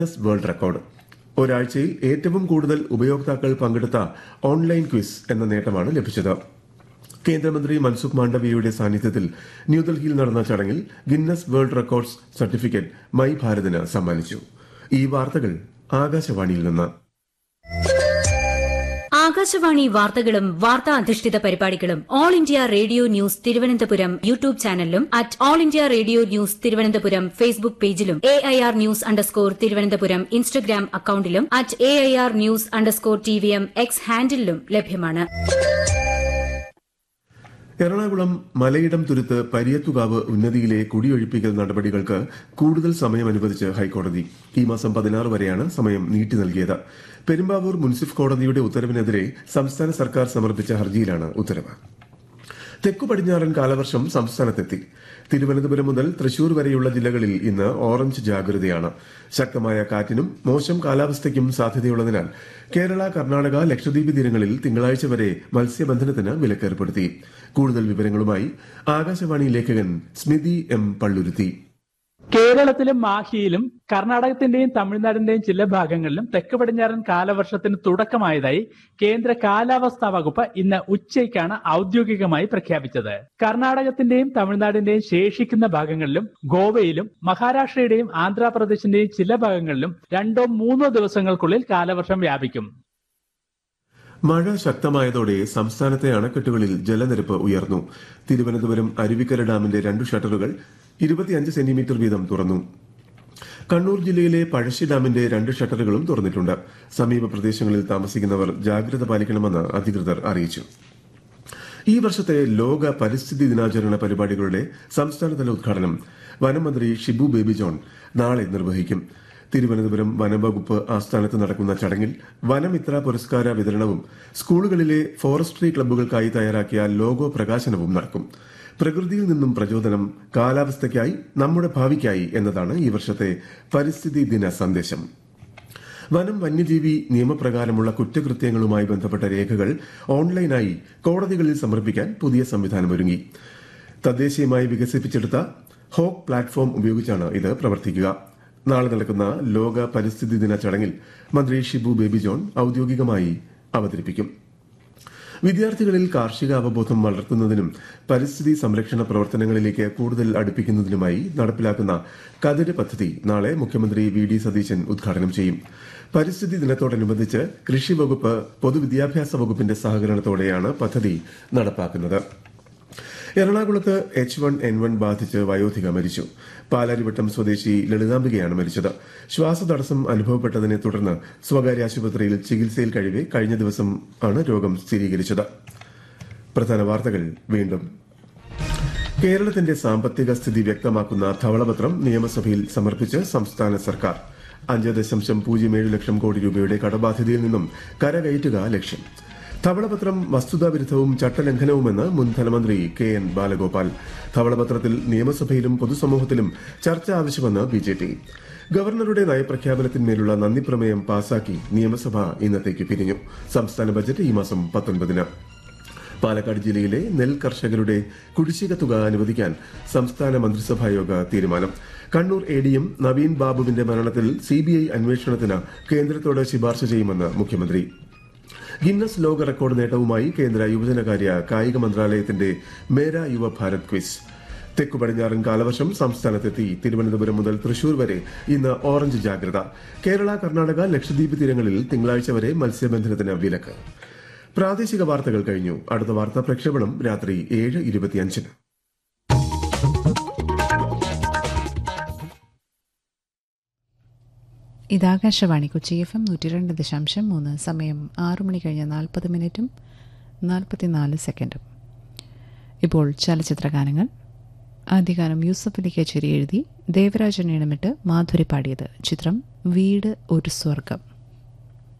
Guinness world record ഒരാഴ്ചയിൽ ഏറ്റവും കൂടുതൽ ഉപയോക്താക്കൾ പങ്കെടുത്ത ഓൺലൈൻ ക്വിസ് എന്ന നേട്ടമാണ് ലഭിച്ചത് കേന്ദ്രമന്ത്രി മൻസുഖ് മാണ്ഡവ്യയുടെ സാന്നിധ്യത്തിൽ ന്യൂഡൽഹിയിൽ നടന്ന ചടങ്ങിൽ Guinness world records certificate my ഭാരതിന് സമ്മാനിച്ചു ഈ വാർത്തകൾ ആകാശവാണിയിൽ നിന്ന് ആകാശവാണി വാർത്തകളും വാർത്താ അധിഷ്ഠിത പരിപാടികളും all India radio news Thiruvananthapuram YouTube ചാനലിലും at all India radio news Thiruvananthapuram Facebook പേജിലും A I R news underscore Thiruvananthapuram Instagram അക്കൌണ്ടിലും at A I R news underscore T V M X ഹാൻഡിലും ലഭ്യമാണ് എറണാകുളം മലയിടം തുരുത്ത് പരിയത്തുകാവ് ഉന്നതിയിലെ കുടിയൊഴിപ്പിക്കൽ നടപടികൾക്ക് കൂടുതൽ സമയം അനുവദിച്ച് ഹൈക്കോടതി ഈ മാസം പതിനാറ് വരെയാണ് സമയം നീട്ടി നൽകിയത് പെരുമ്പാവൂർ മുൻസിഫ് കോടതിയുടെ ഉത്തരവിനെതിരെ സംസ്ഥാന സർക്കാർ സമർപ്പിച്ച ഹർജിയിലാണ് ഉത്തരവ് തെക്കു പടിഞ്ഞാറൻ കാലവർഷം സംസ്ഥാനത്തെത്തി തിരുവനന്തപുരം മുതൽ തൃശൂർ വരെയുള്ള ജില്ലകളിൽ ഇന്ന് ഓറഞ്ച് ജാഗ്രതയാണ് ശക്തമായ കാറ്റിനും മോശം കാലാവസ്ഥയ്ക്കും സാധ്യതയുള്ളതിനാൽ കേരള കർണാടക ലക്ഷദ്വീപ് തീരങ്ങളിൽ തിങ്കളാഴ്ച വരെ മത്സ്യബന്ധനത്തിന് വിലക്കേർപ്പെടുത്തി കൂടുതൽ വിവരങ്ങളുമായി ആകാശവാണി ലേഖകൻ സ്മിതി എം പള്ളുരുത്തി കേരളത്തിലും മാഹിയിലും കർണാടകത്തിന്റെയും തമിഴ്നാടിന്റെയും ചില ഭാഗങ്ങളിലും തെക്ക് പടിഞ്ഞാറൻ കാലവർഷത്തിന് തുടക്കമായതായി കേന്ദ്ര കാലാവസ്ഥാ വകുപ്പ് ഇന്ന് ഉച്ചയ്ക്കാണ് ഔദ്യോഗികമായി പ്രഖ്യാപിച്ചത് കർണാടകത്തിന്റെയും തമിഴ്നാടിന്റെയും ശേഷിക്കുന്ന ഭാഗങ്ങളിലും ഗോവയിലും മഹാരാഷ്ട്രയുടെയും ആന്ധ്രാപ്രദേശിന്റെയും ചില ഭാഗങ്ങളിലും രണ്ടോ മൂന്നോ ദിവസങ്ങൾക്കുള്ളിൽ കാലവർഷം വ്യാപിക്കും മഴ ശക്തമായതോടെ സംസ്ഥാനത്തെ അണക്കെട്ടുകളിൽ ജലനിരപ്പ് ഉയർന്നു തിരുവനന്തപുരം അരുവിക്കര ഡാമിന്റെ രണ്ടു ഷട്ടറുകൾ ഇരുപത്തിയഞ്ച് സെന്റിമീറ്റർ വീതം തുറന്നു കണ്ണൂർ ജില്ലയിലെ പഴശ്ശി ഡാമിന്റെ രണ്ട് ഷട്ടറുകളും തുറന്നിട്ടുണ്ട് സമീപ പ്രദേശങ്ങളിൽ താമസിക്കുന്നവർ ജാഗ്രത പാലിക്കണമെന്ന് അധികൃതർ അറിയിച്ചു ഈ വർഷത്തെ ലോക പരിസ്ഥിതി ദിനാചരണ പരിപാടികളുടെ സംസ്ഥാനതല ഉദ്ഘാടനം വനമന്ത്രി ഷിബു ബേബി ജോൺ നാളെ നിർവഹിക്കും തിരുവനന്തപുരം വനംവകുപ്പ് ആസ്ഥാനത്ത് നടക്കുന്ന ചടങ്ങിൽ വനമിത്ര പുരസ്കാര വിതരണവും സ്കൂളുകളിലെ ഫോറസ്ട്രി ക്ലബ്ബുകൾക്കായി തയ്യാറാക്കിയ ലോഗോ പ്രകാശനവും നടക്കും പ്രകൃതിയിൽ നിന്നും പ്രചോദനം കാലാവസ്ഥയ്ക്കായി നമ്മുടെ ഭാവിക്കായി എന്നതാണ് ഈ വർഷത്തെ പരിസ്ഥിതി ദിന സന്ദേശം വനം വന്യജീവി നിയമപ്രകാരമുള്ള കുറ്റകൃത്യങ്ങളുമായി ബന്ധപ്പെട്ട രേഖകൾ ഓൺലൈനായി കോടതികളിൽ സമർപ്പിക്കാൻ പുതിയ സംവിധാനമൊരുങ്ങി തദ്ദേശീയമായി വികസിപ്പിച്ചെടുത്ത ഹോക്ക് പ്ലാറ്റ്ഫോം ഉപയോഗിച്ചാണ് ഇത് പ്രവർത്തിക്കുക നാളെ നടക്കുന്ന ലോക പരിസ്ഥിതി ദിന ചടങ്ങിൽ മന്ത്രി ഷിബു ബേബി ജോൺ ഔദ്യോഗികമായി അവതരിപ്പിക്കും വിദ്യാർത്ഥികളിൽ കാർഷിക അവബോധം വളർത്തുന്നതിനും പരിസ്ഥിതി സംരക്ഷണ പ്രവർത്തനങ്ങളിലേക്ക് കൂടുതൽ അടുപ്പിക്കുന്നതിനുമായി നടപ്പിലാക്കുന്ന കതിര് പദ്ധതി നാളെ മുഖ്യമന്ത്രി വി ഡി സതീശൻ ഉദ്ഘാടനം ചെയ്യും പരിസ്ഥിതി ദിനത്തോടനുബന്ധിച്ച് കൃഷി വകുപ്പ് പൊതുവിദ്യാഭ്യാസ വകുപ്പിന്റെ സഹകരണത്തോടെയാണ് പദ്ധതി നടപ്പാക്കുന്നത് എറണാകുളത്ത് എച്ച് വൺ എൻ വൺ ബാധിച്ച് വയോധിക മരിച്ചു പാലാരിവട്ടം സ്വദേശി ലളിതാംബികയാണ് മരിച്ചത് ശ്വാസതടസ്സം അനുഭവപ്പെട്ടതിനെ തുടർന്ന് സ്വകാര്യ ആശുപത്രിയിൽ ചികിത്സയിൽ കഴിവെ കഴിഞ്ഞ ദിവസം ആണ് രോഗം സ്ഥിരീകരിച്ചത് പ്രധാന വാർത്തകൾ വീണ്ടും കേരളത്തിന്റെ സാമ്പത്തിക സ്ഥിതി വ്യക്തമാക്കുന്ന ധവളപത്രം നിയമസഭയിൽ സമർപ്പിച്ച് സംസ്ഥാന സർക്കാർ അഞ്ച് ദശാംശം പൂജ്യം ഏഴ് ലക്ഷം കോടി രൂപയുടെ കടബാധ്യതയിൽ നിന്നും കരകയറ്റുക ലക്ഷ്യം ധവളപത്രം വസ്തുതാവിരുദ്ധവും ചട്ടലംഘനവുമെന്ന് മുൻ ധനമന്ത്രി കെ എൻ ബാലഗോപാൽ ധവളപത്രത്തിൽ നിയമസഭയിലും പൊതുസമൂഹത്തിലും ചർച്ച ആവശ്യമെന്ന് ബി ജെ പി ഗവർണറുടെ നയപ്രഖ്യാപനത്തിന്മേലുള്ള നന്ദി പ്രമേയം പാസാക്കി നിയമസഭ ഇന്നത്തേക്ക് പിരിഞ്ഞു സംസ്ഥാന ബജറ്റ് ഈ മാസം പത്തൊൻപതിന് പാലക്കാട് ജില്ലയിലെ നെൽ കർഷകരുടെ കുടിശ്ശിക തുക അനുവദിക്കാൻ സംസ്ഥാന മന്ത്രിസഭായോഗ തീരുമാനം കണ്ണൂർ എ ഡിഎം നവീൻ ബാബുവിന്റെ മരണത്തിൽ സിബിഐ അന്വേഷണത്തിന് കേന്ദ്രത്തോട് ശുപാർശ ചെയ്യുമെന്ന് മുഖ്യമന്ത്രി ഗിന്നസ് ലോക റെക്കോർഡ് നേട്ടവുമായി കേന്ദ്ര യുവജനകാര്യ കായിക മന്ത്രാലയത്തിന്റെ മേര യുവ ഭാരത് ക്വിസ് തെക്കു പടിഞ്ഞാറൻ കാലവർഷം സംസ്ഥാനത്തെത്തി തിരുവനന്തപുരം മുതൽ തൃശൂർ വരെ ഇന്ന് ഓറഞ്ച് ജാഗ്രത കേരള കർണാടക ലക്ഷദ്വീപ് തീരങ്ങളിൽ തിങ്കളാഴ്ച വരെ മത്സ്യബന്ധനത്തിന് വിലക്ക് പ്രാദേശിക വാർത്തകൾ കഴിഞ്ഞു അടുത്ത വാർത്താ പ്രക്ഷേപണം രാത്രി ഏഴ് ഇരുപത്തിയഞ്ചിന് ഇത് ആകാശവാണി കൊച്ചി എഫ് എം നൂറ്റി രണ്ട് ദശാംശം മൂന്ന് സമയം ആറു മണി കഴിഞ്ഞ് നാൽപ്പത് മിനിറ്റും നാൽപ്പത്തിനാല് സെക്കൻഡും ഇപ്പോൾ ചലച്ചിത്ര ഗാനങ്ങൾ ആദ്യഗാനം യൂസഫ് അലി കച്ചേരി എഴുതി ദേവരാജൻ ഇണമിട്ട് മാധുരി പാടിയത് ചിത്രം വീട് ഒരു സ്വർഗം